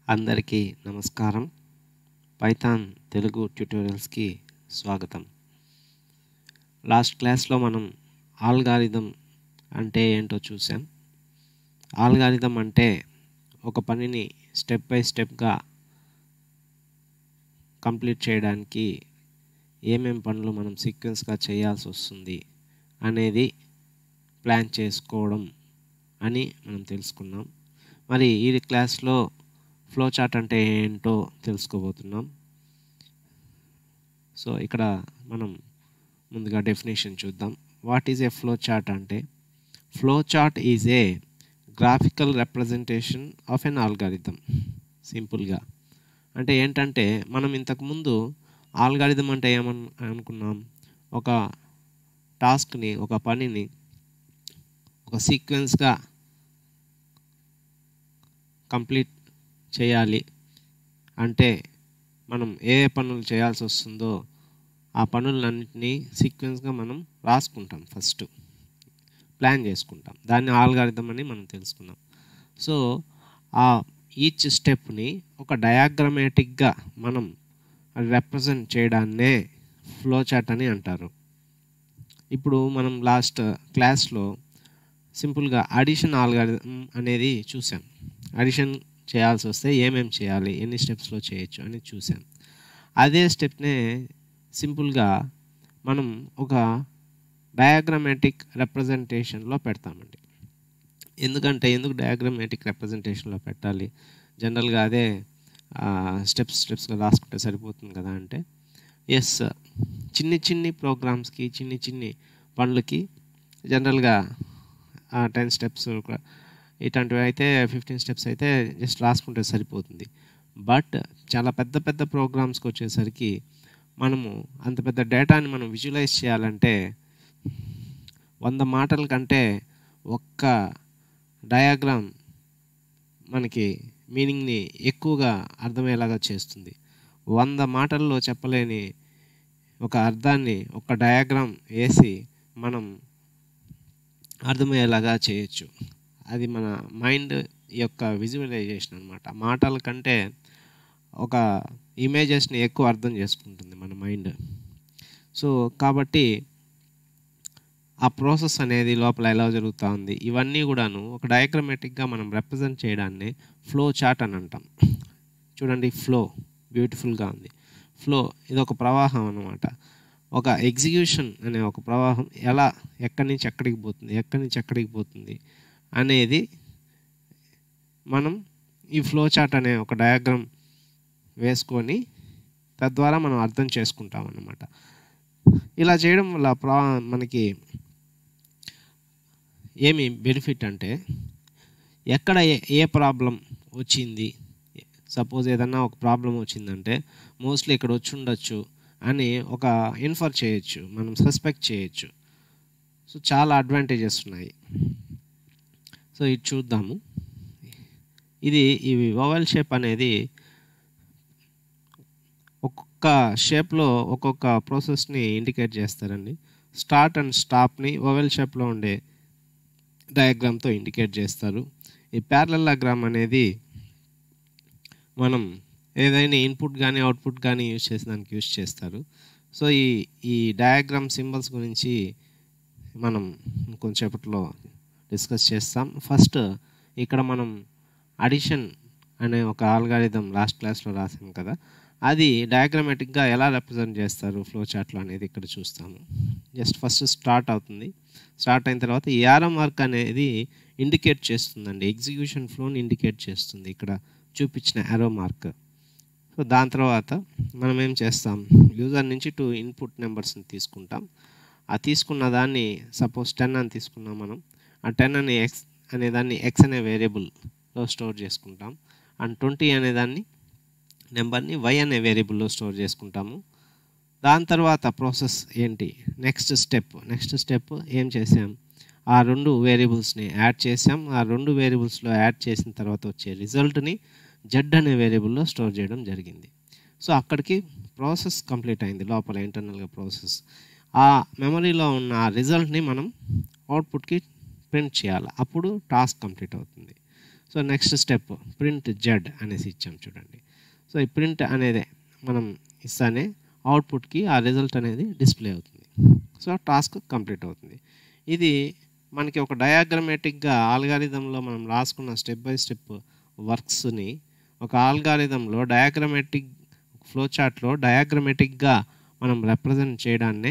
అందరికీ నమస్కారం పైథాన్ తెలుగు ట్యూటోరియల్స్కి స్వాగతం లాస్ట్ క్లాస్లో మనం ఆల్గారిథం అంటే ఏంటో చూసాం ఆల్గారిథం అంటే ఒక పనిని స్టెప్ బై స్టెప్గా కంప్లీట్ చేయడానికి ఏమేం పనులు మనం సీక్వెన్స్గా చేయాల్సి వస్తుంది అనేది ప్లాన్ చేసుకోవడం అని మనం తెలుసుకున్నాం మరి ఈ క్లాస్లో ఫ్లో చార్ట్ అంటే ఏంటో తెలుసుకోబోతున్నాం సో ఇక్కడ మనం ముందుగా డెఫినేషన్ చూద్దాం what is a flow chart అంటే flow chart is a graphical representation of an algorithm సింపుల్గా అంటే ఏంటంటే మనం ఇంతకుముందు ఆల్గారిథం అంటే ఏమన్ అనుకున్నాం ఒక టాస్క్ని ఒక పనిని ఒక సీక్వెన్స్గా కంప్లీట్ చేయాలి అంటే మనం ఏ ఏ పనులు చేయాల్సి వస్తుందో ఆ పనులన్నింటినీ సీక్వెన్స్గా మనం రాసుకుంటాం ఫస్ట్ ప్లాన్ చేసుకుంటాం దాన్ని ఆల్గారిథం అని మనం తెలుసుకున్నాం సో ఆ ఈచ్ స్టెప్ని ఒక డయాగ్రమేటిక్గా మనం రిప్రజెంట్ చేయడాన్నే ఫ్లో చార్ట్ అని అంటారు ఇప్పుడు మనం లాస్ట్ క్లాస్లో సింపుల్గా అడిషన్ ఆల్గారిథం అనేది చూసాం అడిషన్ చేయాల్సి వస్తే ఏమేమి చేయాలి ఎన్ని స్టెప్స్లో చేయొచ్చు అని చూసాం అదే స్టెప్నే సింపుల్గా మనం ఒక డయాగ్రమాటిక్ రిప్రజెంటేషన్లో పెడతామండి ఎందుకంటే ఎందుకు డయాగ్రమాటిక్ రిప్రజెంటేషన్లో పెట్టాలి జనరల్గా అదే స్టెప్స్ స్టెప్స్గా రాసుకుంటే సరిపోతుంది కదా అంటే ఎస్ చిన్ని చిన్ని ప్రోగ్రామ్స్కి చిన్ని చిన్ని పనులకి జనరల్గా టెన్ స్టెప్స్ ఇట్లాంటివి అయితే ఫిఫ్టీన్ స్టెప్స్ అయితే జస్ట్ రాసుకుంటే సరిపోతుంది బట్ చాలా పెద్ద పెద్ద ప్రోగ్రామ్స్కి వచ్చేసరికి మనము అంత పెద్ద డేటాని మనం విజువలైజ్ చేయాలంటే వంద మాటల కంటే ఒక్క డయాగ్రామ్ మనకి మీనింగ్ని ఎక్కువగా అర్థమయ్యేలాగా చేస్తుంది వంద మాటల్లో చెప్పలేని ఒక అర్థాన్ని ఒక డయాగ్రామ్ వేసి మనం అర్థమయ్యేలాగా చేయొచ్చు అది మన మైండ్ యొక్క విజువలైజేషన్ అనమాట మాటల కంటే ఒక ఇమేజెస్ని ఎక్కువ అర్థం చేసుకుంటుంది మన మైండ్ సో కాబట్టి ఆ ప్రాసెస్ అనేది లోపల ఎలా జరుగుతూ ఉంది ఇవన్నీ కూడాను ఒక డయాగ్రమేటిక్గా మనం రిప్రజెంట్ చేయడాన్ని ఫ్లో చార్ట్ అని అంటాం చూడండి ఫ్లో బ్యూటిఫుల్గా ఉంది ఫ్లో ఇది ఒక ప్రవాహం అనమాట ఒక ఎగ్జిక్యూషన్ అనే ఒక ప్రవాహం ఎలా ఎక్కడి నుంచి ఎక్కడికి పోతుంది ఎక్కడి నుంచి ఎక్కడికి పోతుంది అనేది మనం ఈ ఫ్లో చార్ట్ అనే ఒక డయాగ్రామ్ వేసుకొని తద్వారా మనం అర్థం చేసుకుంటాం అన్నమాట ఇలా చేయడం వల్ల ప్రా మనకి ఏమి బెనిఫిట్ అంటే ఎక్కడ ఏ ప్రాబ్లం వచ్చింది సపోజ్ ఏదన్నా ఒక ప్రాబ్లం వచ్చిందంటే మోస్ట్లీ ఇక్కడ వచ్చి ఉండొచ్చు అని ఒక ఇన్ఫర్ చేయొచ్చు మనం సస్పెక్ట్ చేయొచ్చు సో చాలా అడ్వాంటేజెస్ ఉన్నాయి సో ఇది చూద్దాము ఇది ఈ వవల్ షేప్ అనేది ఒక్కొక్క షేప్లో ఒక్కొక్క ప్రాసెస్ని ఇండికేట్ చేస్తారండి స్టార్ట్ అండ్ స్టాప్ని వవెల్ షేప్లో ఉండే డయాగ్రామ్తో ఇండికేట్ చేస్తారు ఈ ప్యారలగ్రామ్ అనేది మనం ఏదైనా ఇన్పుట్ కానీ అవుట్పుట్ కానీ యూజ్ చేసేదానికి యూజ్ చేస్తారు సో ఈ ఈ డయాగ్రామ్ సింబల్స్ గురించి మనం కొంచెంసేపట్లో డిస్కస్ చేస్తాం ఫస్ట్ ఇక్కడ మనం అడిషన్ అనే ఒక ఆల్గారిథం లాస్ట్ క్లాస్లో రాసాం కదా అది డయాగ్రామేటిక్గా ఎలా రిప్రజెంట్ చేస్తారు ఫ్లో చార్ట్లో అనేది ఇక్కడ చూస్తాము జస్ట్ ఫస్ట్ స్టార్ట్ అవుతుంది స్టార్ట్ అయిన తర్వాత ఈ యారో మార్క్ అనేది ఇండికేట్ చేస్తుందండి ఎగ్జిక్యూషన్ ఫ్లోని ఇండికేట్ చేస్తుంది ఇక్కడ చూపించిన యారో మార్క్ సో దాని తర్వాత మనం ఏం చేస్తాం యూజర్ నుంచి టూ ఇన్పుట్ నెంబర్స్ని తీసుకుంటాం ఆ తీసుకున్న దాన్ని సపోజ్ టెన్ అని తీసుకున్నాం మనం ఆ టెన్ అనే ఎక్స్ అనే దాన్ని ఎక్స్ అనే వేరియబుల్లో స్టోర్ చేసుకుంటాం అండ్ ట్వంటీ అనే దాన్ని నెంబర్ని వై అనే వేరియబుల్లో స్టోర్ చేసుకుంటాము దాని తర్వాత ప్రాసెస్ ఏంటి నెక్స్ట్ స్టెప్ నెక్స్ట్ స్టెప్ ఏం చేసాం ఆ రెండు వేరియబుల్స్ని యాడ్ చేసాం ఆ రెండు వేరియబుల్స్లో యాడ్ చేసిన తర్వాత వచ్చే రిజల్ట్ని జెడ్ అనే వేరియబుల్లో స్టోర్ చేయడం జరిగింది సో అక్కడికి ప్రాసెస్ కంప్లీట్ అయింది లోపల ఇంటర్నల్గా ప్రాసెస్ ఆ మెమరీలో ఉన్న ఆ రిజల్ట్ని మనం అవుట్పుట్కి ప్రింట్ చేయాలి అప్పుడు టాస్క్ కంప్లీట్ అవుతుంది so next step print Z అనేసి ఇచ్చాం చూడండి సో ఈ ప్రింట్ అనేది మనం ఇస్తానే అవుట్పుట్కి ఆ రిజల్ట్ అనేది డిస్ప్లే అవుతుంది సో టాస్క్ కంప్లీట్ అవుతుంది ఇది మనకి ఒక డయాగ్రమేటిక్గా ఆల్గారిథంలో మనం రాసుకున్న స్టెప్ బై స్టెప్ వర్క్స్ని ఒక ఆల్గారిథంలో డయాగ్రమేటిక్ ఫ్లో చార్ట్లో డయాగ్రమేటిక్గా మనం రిప్రజెంట్ చేయడాన్నే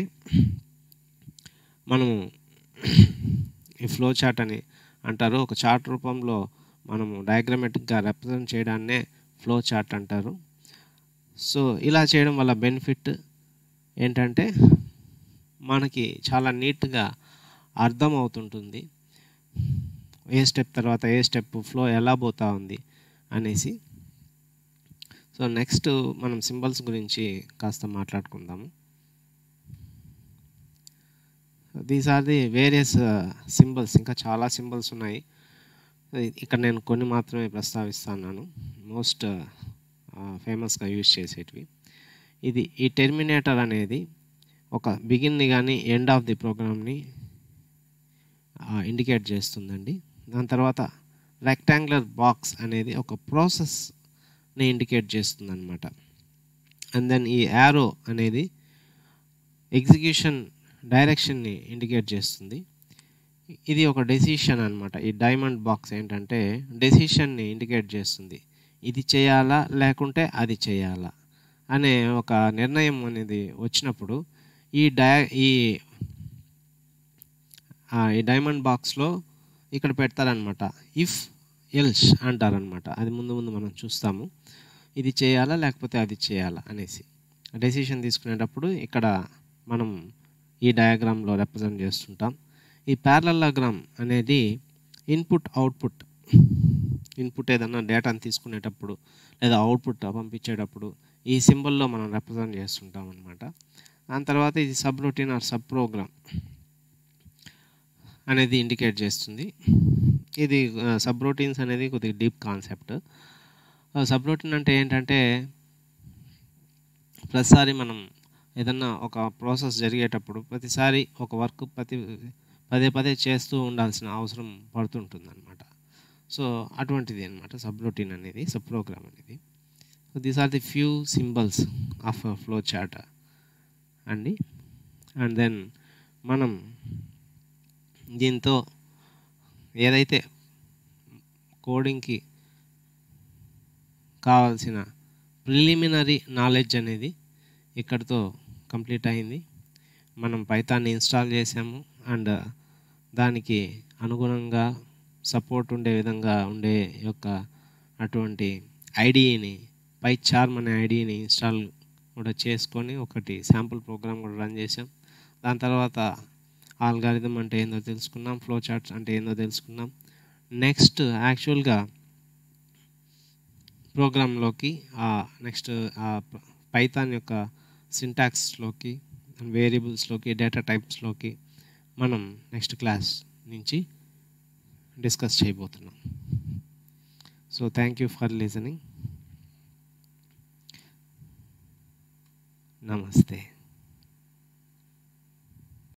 మనము ఈ ఫ్లో చార్ట్ అని అంటారు ఒక చార్ట్ రూపంలో మనము డయాగ్రమేటిక్గా రిప్రజెంట్ చేయడాన్నే ఫ్లో చార్ట్ అంటారు సో ఇలా చేయడం వల్ల బెనిఫిట్ ఏంటంటే మనకి చాలా నీట్గా అర్థం అవుతుంటుంది ఏ స్టెప్ తర్వాత ఏ స్టెప్ ఫ్లో ఎలా పోతా ఉంది అనేసి సో నెక్స్ట్ మనం సింబల్స్ గురించి కాస్త మాట్లాడుకుందాము these are the various symbols ఇంకా చాలా సింబల్స్ ఉన్నాయి ఇక్కడ నేను కొన్ని మాత్రమే ప్రస్తావిస్తున్నాను మోస్ట్ ఫేమస్గా యూజ్ చేసేటివి ఇది ఈ టెర్మినేటర్ అనేది ఒక బిగిన్ని కానీ ఎండ్ ఆఫ్ ది ప్రోగ్రామ్ని ఇండికేట్ చేస్తుందండి దాని తర్వాత రెక్టాంగులర్ బాక్స్ అనేది ఒక ప్రాసెస్ని ఇండికేట్ చేస్తుంది అనమాట అండ్ దెన్ ఈ యారో అనేది ఎగ్జిక్యూషన్ డైరెక్షన్ని ఇండికేట్ చేస్తుంది ఇది ఒక డెసిషన్ అనమాట ఈ డైమండ్ బాక్స్ ఏంటంటే డెసిషన్ని ఇండికేట్ చేస్తుంది ఇది చేయాలా లేకుంటే అది చేయాలా అనే ఒక నిర్ణయం అనేది వచ్చినప్పుడు ఈ డై ఈ ఈ డైమండ్ బాక్స్లో ఇక్కడ పెడతారనమాట ఇఫ్ ఎల్స్ అంటారనమాట అది ముందు ముందు మనం చూస్తాము ఇది చేయాలా లేకపోతే అది చేయాలా అనేసి డెసిషన్ తీసుకునేటప్పుడు ఇక్కడ మనం ఈ డయాగ్రామ్లో రిప్రజెంట్ చేస్తుంటాం ఈ ప్యారలగ్రామ్ అనేది ఇన్పుట్ అవుట్పుట్ ఇన్పుట్ ఏదన్నా డేటాను తీసుకునేటప్పుడు లేదా అవుట్పుట్ పంపించేటప్పుడు ఈ సింబల్లో మనం రిప్రజెంట్ చేస్తుంటాం అనమాట దాని తర్వాత ఇది subroutine or subprogram అనేది ఇండికేట్ చేస్తుంది ఇది సబ్ రొటీన్స్ అనేది కొద్దిగా డీప్ కాన్సెప్ట్ సబ్ రొటీన్ అంటే ఏంటంటే ప్రతిసారి మనం ఏదన్నా ఒక ప్రాసెస్ జరిగేటప్పుడు ప్రతిసారి ఒక వర్క్ ప్రతి పదే పదే చేస్తూ ఉండాల్సిన అవసరం పడుతుంటుంది అనమాట సో అటువంటిది అనమాట సబ్ రొటీన్ అనేది సబ్ ప్రోగ్రామ్ అనేది so these are the few symbols of flow chart అండి అండ్ దెన్ మనం దీంతో ఏదైతే కోడింగ్కి కావాల్సిన ప్రిలిమినరీ నాలెడ్జ్ అనేది ఇక్కడితో కంప్లీట్ అయింది మనం పైతాన్ని ఇన్స్టాల్ చేసాము అండ్ దానికి అనుగుణంగా సపోర్ట్ ఉండే విధంగా ఉండే యొక్క అటువంటి ఐడిని పై చార్మ్ అనే ఐడిని ఇన్స్టాల్ కూడా చేసుకొని ఒకటి శాంపుల్ ప్రోగ్రామ్ కూడా రన్ చేసాం దాని తర్వాత ఆల్గారిథం అంటే ఏందో తెలుసుకున్నాం ఫ్లో చార్ట్స్ అంటే ఏందో తెలుసుకున్నాం నెక్స్ట్ యాక్చువల్గా ప్రోగ్రాంలోకి నెక్స్ట్ పైథాన్ యొక్క సింటాక్స్లోకి వేరియబుల్స్లోకి డేటా టైప్స్లోకి మనం నెక్స్ట్ క్లాస్ నుంచి డిస్కస్ చేయబోతున్నాం so thank you for listening నమస్తే